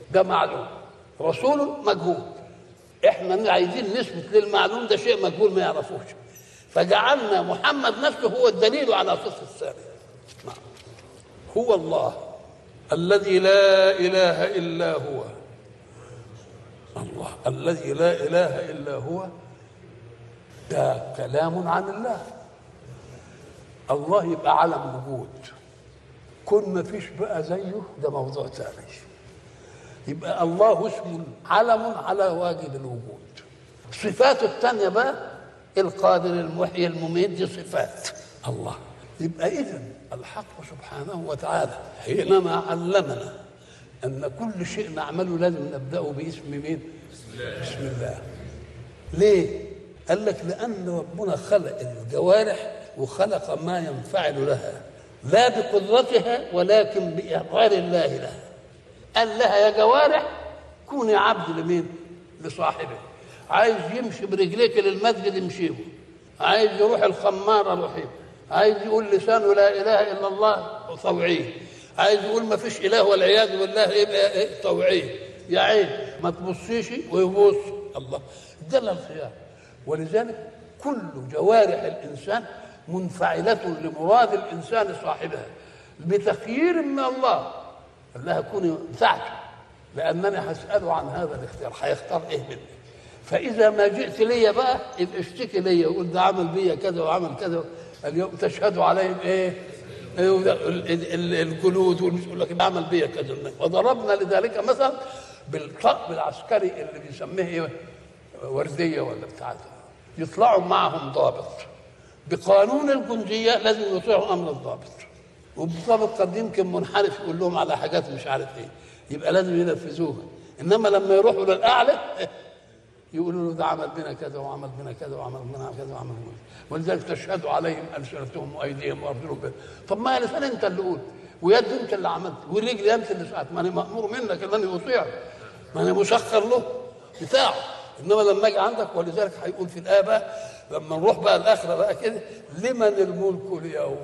ده معلوم رسول مجهول احنا عايزين نثبت للمعلوم ده شيء مجهول ما يعرفوش فجعلنا محمد نفسه هو الدليل على صدق الثاني نعم. هو الله الذي لا اله الا هو الله الذي لا اله الا هو ده كلام عن الله الله يبقى علم وجود كن ما فيش بقى زيه ده موضوع ثاني يبقى الله اسم علم على واجب الوجود صفاته الثانية بقى القادر المحيي المميت دي صفات الله يبقى إذا الحق سبحانه وتعالى حينما علمنا أن كل شيء نعمله لازم نبدأه باسم مين؟ بسم الله ليه؟ قال لك لأن ربنا خلق الجوارح وخلق ما ينفعل لها لا بقدرتها ولكن بإقرار الله لها قال لها يا جوارح كوني عبد لمين؟ لصاحبه عايز يمشي برجليك للمسجد يمشيه عايز يروح الخمارة روحيه عايز يقول لسانه لا إله إلا الله طوعيه عايز يقول ما فيش إله والعياذ بالله يبقى إيه طوعيه يا عين ما تبصيش ويبص الله ده الخيار ولذلك كل جوارح الإنسان منفعلة لمراد الإنسان صاحبها بتخيير من الله قال لها كوني بتاعته لأنني هسأله عن هذا الاختيار هيختار إيه مني فإذا ما جئت لي بقى يبقى اشتكي لي وقول ده عمل بيا كذا وعمل كذا اليوم تشهد عليهم إيه؟ الجلود يقول لك عمل بيا كذا وضربنا لذلك مثلا بالطقم العسكري اللي بيسميه ايه ورديه ولا بتاع يطلعوا معهم ضابط بقانون الجنديه لازم يطيعوا امر الضابط والضابط قد يمكن منحرف يقول لهم على حاجات مش عارف ايه يبقى لازم ينفذوها انما لما يروحوا للاعلى يقولوا له ده عمل بنا كذا وعمل بنا كذا وعمل بنا كذا وعمل بنا ولذلك تشهد عليهم السنتهم وايديهم وارجلهم بنا طب ما يا لسان انت اللي قول ويد انت اللي عملت ورجلي انت اللي ساعت ما انا مامور منك ان انا اطيع ما انا مسخر له بتاعه انما لما اجي عندك ولذلك هيقول في الايه بقى لما نروح بقى الاخره بقى كده لمن الملك اليوم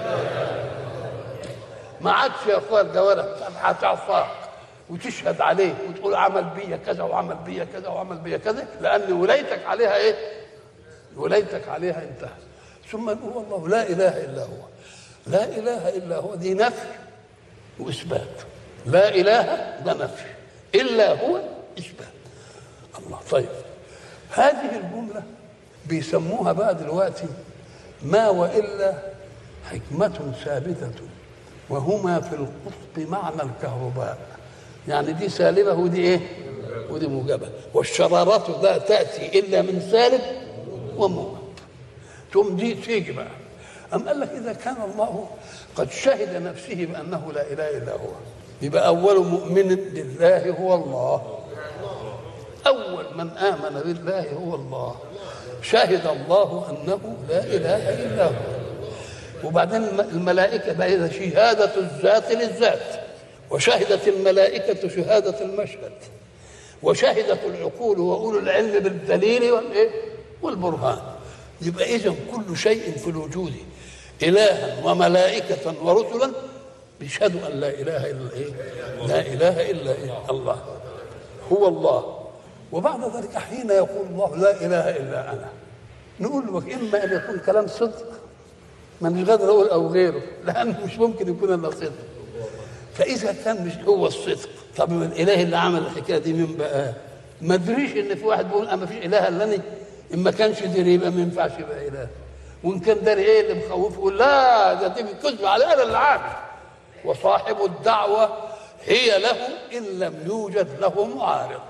ما عادش يا اخويا الجوارح هتعصاك وتشهد عليه وتقول عمل بيا كذا وعمل بيا كذا وعمل بيا كذا لان ولايتك عليها ايه؟ ولايتك عليها انتهت ثم هو الله لا اله الا هو لا اله الا هو دي نفي واثبات لا اله ده نفي الا هو اثبات الله طيب هذه الجمله بيسموها بقى دلوقتي ما والا حكمه ثابته وهما في القطب معنى الكهرباء يعني دي سالبه ودي ايه ودي موجبه والشرارات لا تاتي الا من سالب وموجب ثم دي تيجي بقى أم قال لك إذا كان الله قد شهد نفسه بأنه لا إله إلا هو يبقى أول مؤمن بالله هو الله أول من آمن بالله هو الله شهد الله أنه لا إله إلا هو وبعدين الملائكة بقى شهادة الذات للذات وشهدت الملائكة شهادة المشهد وشهدت العقول وأولو العلم بالدليل والإيه؟ والبرهان يبقى إذا كل شيء في الوجود إلها وملائكة ورسلا بيشهدوا أن لا إله إلا إيه؟ لا إله إلا إيه؟ الله هو الله وبعد ذلك حين يقول الله لا إله إلا أنا نقول له إما أن يكون كلام صدق ما مش قادر أقول أو غيره لأنه مش ممكن يكون إلا صدق فاذا كان مش هو الصدق طب الاله اللي عمل الحكايه دي مين بقى؟ ما ادريش ان في واحد بيقول اما فيش اله الا انا ان ما كانش دري يبقى ما ينفعش يبقى اله وان كان داري ايه اللي مخوفه يقول لا ده دي كذب على انا اللي عارف وصاحب الدعوه هي له ان لم يوجد له معارض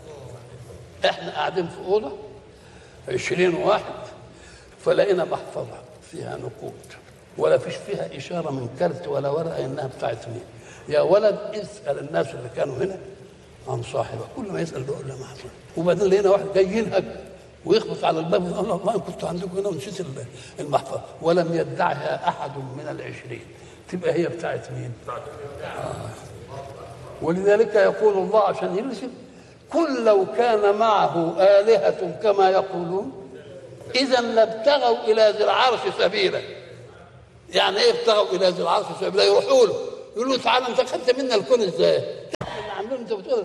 احنا قاعدين في اوضه عشرين واحد فلقينا محفظه فيها نقود ولا فيش فيها اشاره من كارت ولا ورقه انها بتاعت مين يا ولد اسال الناس اللي كانوا هنا عن صاحبه كل ما يسال يقول له ما حصل وبعدين لقينا واحد جاي ينهج ويخبط على الباب ويقول الله والله كنت عندكم هنا ونسيت المحفظه ولم يدعها احد من العشرين تبقى هي بتاعت مين؟ آه. ولذلك يقول الله عشان يرسم قل لو كان معه آلهة كما يقولون إذا لابتغوا إلى ذي العرش سبيلا يعني إيه ابتغوا إلى ذي العرش سبيلا يروحوا له يقولوا له تعالى أنت خدت منا الكون إزاي؟ اللي اللي انت بتقول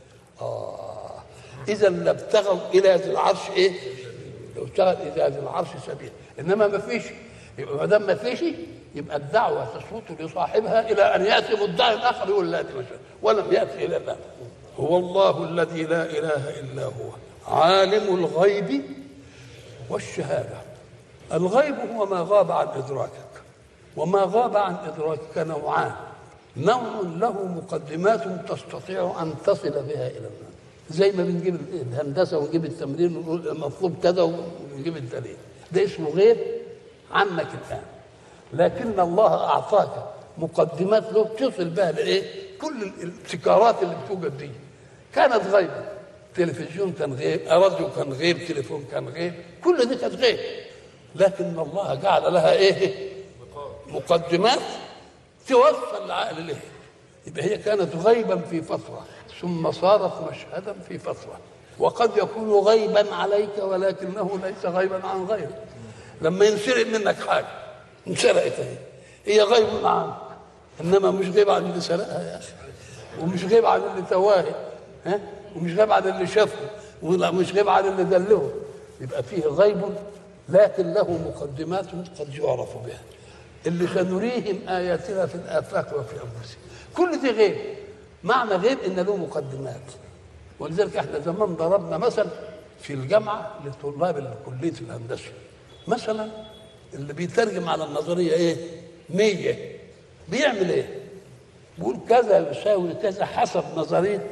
اه اذا لابتغوا الى ذي العرش ايه؟ لو ابتغوا الى ذي العرش سبيل انما ما فيش يبقى ما دام ما فيش يبقى الدعوه تسقط لصاحبها الى ان ياتي مدعي اخر يقول لا تمشي ولم ياتي الى الله هو الله الذي لا اله الا هو عالم الغيب والشهاده الغيب هو ما غاب عن ادراكك وما غاب عن ادراكك نوعان نوع له مقدمات تستطيع ان تصل بها الى الناس زي ما بنجيب الهندسه ونجيب التمرين ونقول المطلوب كذا ونجيب الدليل ده اسمه غيب عنك الان لكن الله اعطاك مقدمات له تصل بها لايه؟ كل الابتكارات اللي بتوجد دي كانت غيبه تلفزيون كان غيب راديو كان غيب تليفون كان غيب كل دي كانت غيب لكن الله جعل لها ايه مقدمات توصل العقل ليه يبقى هي كانت غيبا في فتره ثم صارت مشهدا في فتره وقد يكون غيبا عليك ولكنه ليس غيبا عن غيرك لما ينسرق منك حاجه انسرقت اهي هي غيب عنك انما مش غيب عن اللي سرقها يا اخي ومش غيب عن اللي تواهي ها ومش غيب عن اللي شافه ومش غيب عن اللي دله يبقى فيه غيب لكن له مقدمات قد يعرف بها اللي سنريهم اياتنا في الافاق وفي انفسهم كل دي غيب معنى غيب ان له مقدمات ولذلك احنا زمان ضربنا مثل في الجامعه لطلاب كليه الهندسه مثلا اللي بيترجم على النظريه ايه؟ 100 بيعمل ايه؟ بيقول كذا يساوي كذا حسب نظريه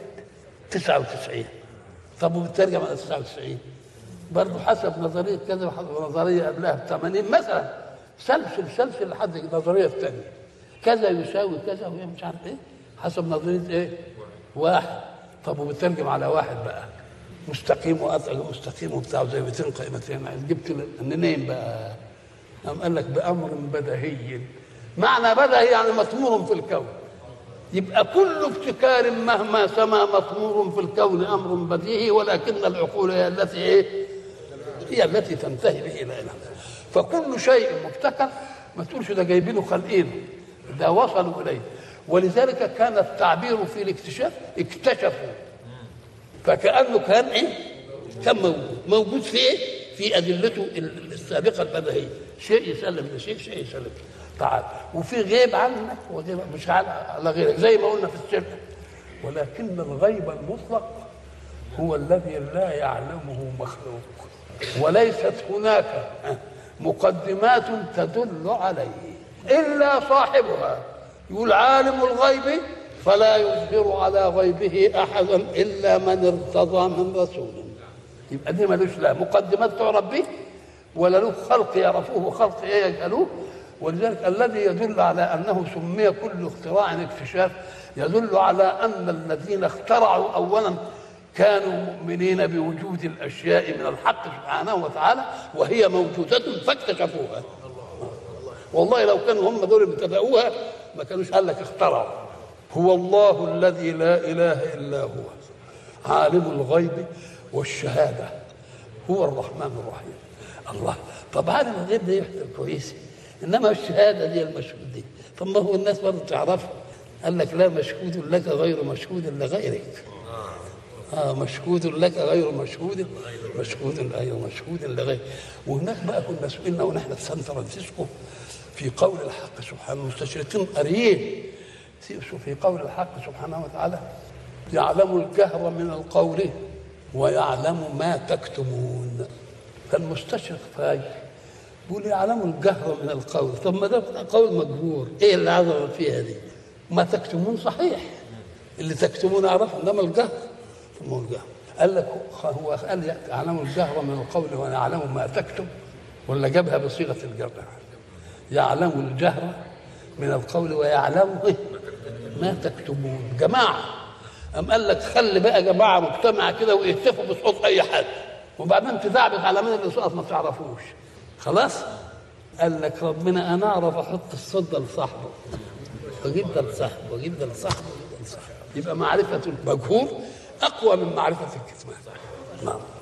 99 طب وبيترجم على 99 برضه حسب نظريه كذا وحسب نظريه قبلها ب 80 مثلا سلسل سلسل لحد النظريه الثانيه كذا يساوي كذا وهي مش عارف ايه حسب نظريه ايه؟ واحد طب وبترجم على واحد بقى مستقيم وأطعم مستقيم وبتاع زي 200 قيمتين جبت منين بقى؟ قام قال لك بأمر بدهي معنى بدهي يعني مطمور في الكون يبقى كل ابتكار مهما سما مطمور في الكون امر بديهي ولكن العقول هي التي ايه؟ هي التي تنتهي به الى اله فكل شيء مبتكر ما تقولش ده جايبينه خلقينه ده وصلوا اليه ولذلك كان التعبير في الاكتشاف اكتشفوا فكانه كان ايه؟ كان موجود موجود في ايه؟ في ادلته السابقه البديهيه شيء يسلم لشيء شيء يسلم تعال وفي غيب عنك وغيب مش على غيرك زي ما قلنا في السر ولكن الغيب المطلق هو الذي لا يعلمه مخلوق وليست هناك مقدمات تدل عليه الا صاحبها يقول عالم الغيب فلا يظهر على غيبه احدا الا من ارتضى من رسول يبقى دي ملوش لا مقدمات تعرف به ولا له خلق يعرفوه خلق ايه يجهلوه ولذلك الذي يدل على انه سمي كل اختراع اكتشاف يدل على ان الذين اخترعوا اولا كانوا مؤمنين بوجود الاشياء من الحق سبحانه وتعالى وهي موجوده فاكتشفوها والله لو كانوا هم دول ابتدأوها ما كانوش قال لك اخترعوا هو الله الذي لا اله الا هو عالم الغيب والشهاده هو الرحمن الرحيم الله طب عالم الغيب ده يحصل كويس انما الشهاده دي المشهود دي طب ما هو الناس برضه تعرفها قال لك لا مشهود لك غير مشهود لغيرك آه مشهود لك غير مشهود مشهود غير مشهود لغيرك وهناك بقى كنا سئلنا ونحن في سان فرانسيسكو في قول الحق سبحانه المستشرقين قاريين في قول الحق سبحانه وتعالى يعلم الجهر من القول ويعلم ما تكتمون فالمستشرق فاجر بيقول يعلم الجهر من القول طب ما ده قول مجهور ايه اللي عظم فيها دي ما تكتمون صحيح اللي تكتمون اعرفه انما الجهر ثم الجهر قال لك هو قال يعلم الجهر من القول ويعلم ما تكتم ولا جابها بصيغه الجر يعلم الجهر من القول ويعلم ما تكتمون جماعه أم قال لك خلي بقى جماعه مجتمعه كده ويهتفوا بصوت اي حد وبعدين تدعبك على من اللي صوت ما تعرفوش خلاص قال لك ربنا انا اعرف احط الصوت ده لصاحبه واجيب ده لصاحبه واجيب ده لصاحبه واجيب ده لصاحبه يبقى معرفه المجهول اقوى من معرفه الكتمان نعم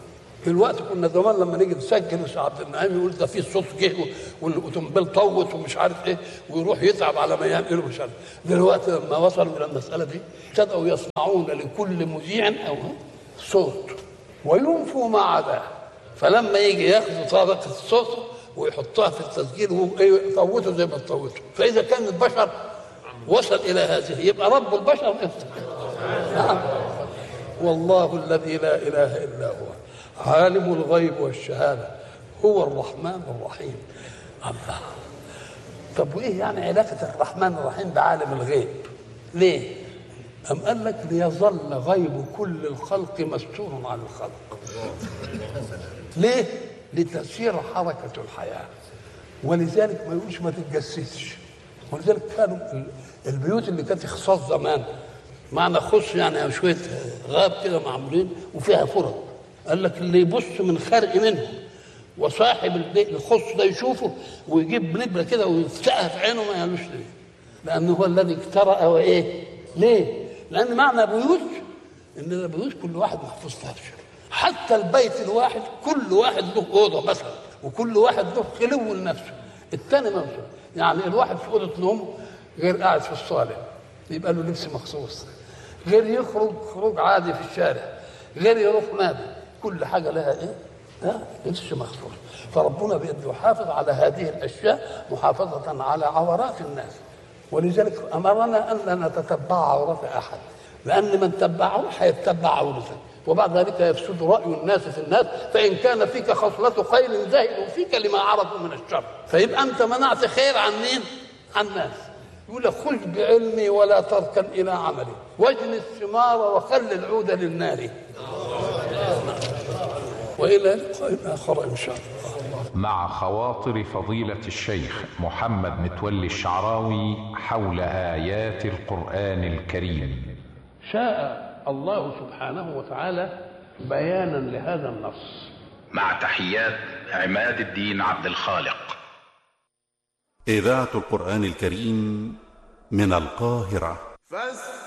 دلوقتي كنا زمان لما نيجي نسجل وسع عبد النعيم يقول ده في صوت جه والاوتوموبيل طوت ومش عارف ايه ويروح يتعب على ما يعمل مش عارف دلوقتي لما وصلوا الى المساله دي ابتدأوا يصنعون لكل مذيع او صوت وينفوا ما عداه فلما يجي ياخذوا طابقه الصوت ويحطها في التسجيل ويطوته زي ما تطوته فاذا كان البشر وصل الى هذه يبقى رب البشر نعم والله الذي لا اله الا هو عالم الغيب والشهاده هو الرحمن الرحيم الله طب وايه يعني علاقه الرحمن الرحيم بعالم الغيب ليه أم قال لك ليظل غيب كل الخلق مستور عن الخلق ليه لتسير حركة الحياة ولذلك ما يقولش ما تتجسسش ولذلك كانوا البيوت اللي كانت خصاص زمان معنى خص يعني شوية غاب كده معمولين وفيها فرق قال لك اللي يبص من خرق منه وصاحب الخص ده يشوفه ويجيب نبره كده ويفتحها في عينه ما يعملوش ليه لانه هو الذي اجترأ وايه ليه لان معنى بيوت ان البيوت كل واحد محفوظ فيها حتى البيت الواحد كل واحد له اوضه مثلا وكل واحد له خلو لنفسه الثاني نفسه يعني الواحد في اوضه نومه غير قاعد في الصاله يبقى له لبس مخصوص غير يخرج خروج عادي في الشارع غير يروح نادي كل حاجه لها ايه؟ ها لبس مخصوص فربنا بيده يحافظ على هذه الاشياء محافظه على عورات الناس ولذلك امرنا ان لا نتتبع عورات احد لان من تبعه هيتبع عورته وبعد ذلك يفسد راي الناس في الناس فان كان فيك خصله خير زهدوا فيك لما عرفوا من الشر فيبقى انت منعت خير عن مين؟ عن الناس يقول لك خذ بعلمي ولا تركن الى عملي واجن الثمار وخل العود للنار والى لقاء اخر ان شاء الله مع خواطر فضيلة الشيخ محمد متولي الشعراوي حول آيات القرآن الكريم شاء الله سبحانه وتعالى بيانا لهذا النص مع تحيات عماد الدين عبد الخالق إذاعة القرآن الكريم من القاهرة فاستمعوا